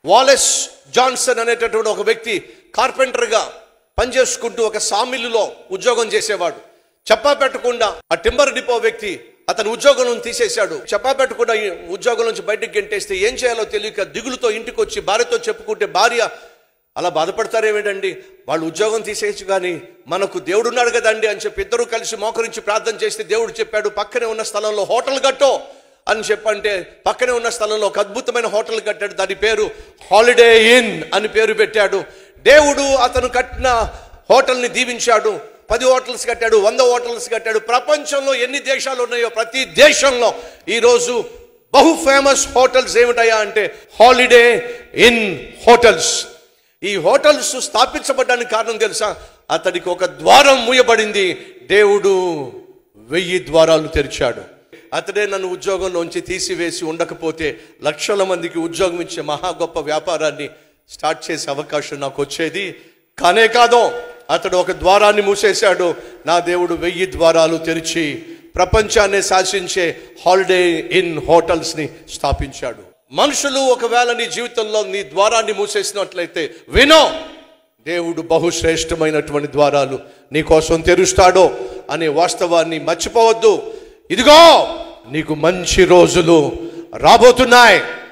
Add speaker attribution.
Speaker 1: Wallace Johnson అనేటటువంటి ఒక వ్యక్తి కార్పెంటర్గా పనిచేసుకుంటూ ఒక సామిల్లులో ఉద్యోగం చేసేవాడు చెప్పా పెట్టకుండా ఆ టింబర్ డిపో వ్యక్తి అతని ఉద్యోగం నుంచి తీసేశాడు చెప్పా పెట్టకుండా ఈ ఉద్యోగం నుంచి బయటికి గెంటేస్తే ఏం చేయాలో తెలియక దిగులుతో ఇంటికి వచ్చి భార్యతో చెప్పుకుంటే భార్య అలా బాధపడతారేమిటండి వాళ్ళు ఉద్యోగం తీసేయచ్చు కానీ మనకు దేవుడు ఉన్నాడు కదండి అని చెప్పి ఇద్దరు కలిసి మోకరించి ప్రార్థన చేస్తే దేవుడు చెప్పాడు పక్కనే ఉన్న స్థలంలో హోటల్ కట్టో అని చెప్పంటే పక్కనే ఉన్న స్థలంలో ఒక అద్భుతమైన హోటల్ కట్టాడు దాని పేరు హాలిడే ఇన్ అని పేరు పెట్టాడు దేవుడు అతను కట్టిన హోటల్ని దీవించాడు పది హోటల్స్ కట్టాడు వంద హోటల్స్ కట్టాడు ప్రపంచంలో ఎన్ని దేశాలు ఉన్నాయో ప్రతి దేశంలో ఈరోజు బహు ఫేమస్ హోటల్స్ ఏమిటయా అంటే హాలిడే ఇన్ హోటల్స్ ఈ హోటల్స్ స్థాపించబడ్డానికి కారణం తెలుసా అతడికి ఒక ద్వారం మూయబడింది దేవుడు వెయ్యి ద్వారాలు తెరిచాడు అతడే నన్ను ఉద్యోగంలోంచి తీసివేసి ఉండకపోతే లక్షల మందికి ఉద్యోగం ఇచ్చే మహా గొప్ప వ్యాపారాన్ని స్టార్ట్ చేసే అవకాశం నాకు వచ్చేది కానే కాదో అతడు ఒక ద్వారాన్ని మూసేశాడు నా దేవుడు వెయ్యి ద్వారాలు తెరిచి ప్రపంచాన్ని శాసించే హాలిడే ఇన్ హోటల్స్ని స్థాపించాడు మనుషులు ఒకవేళ నీ జీవితంలో నీ ద్వారాన్ని మూసేసినట్లయితే వినో దేవుడు బహుశ్రేష్టమైనటువంటి ద్వారాలు నీ కోసం తెరుస్తాడో అనే వాస్తవాన్ని మర్చిపోవద్దు ఇదిగో నీకు మంచి రోజులు రాబోతున్నాయి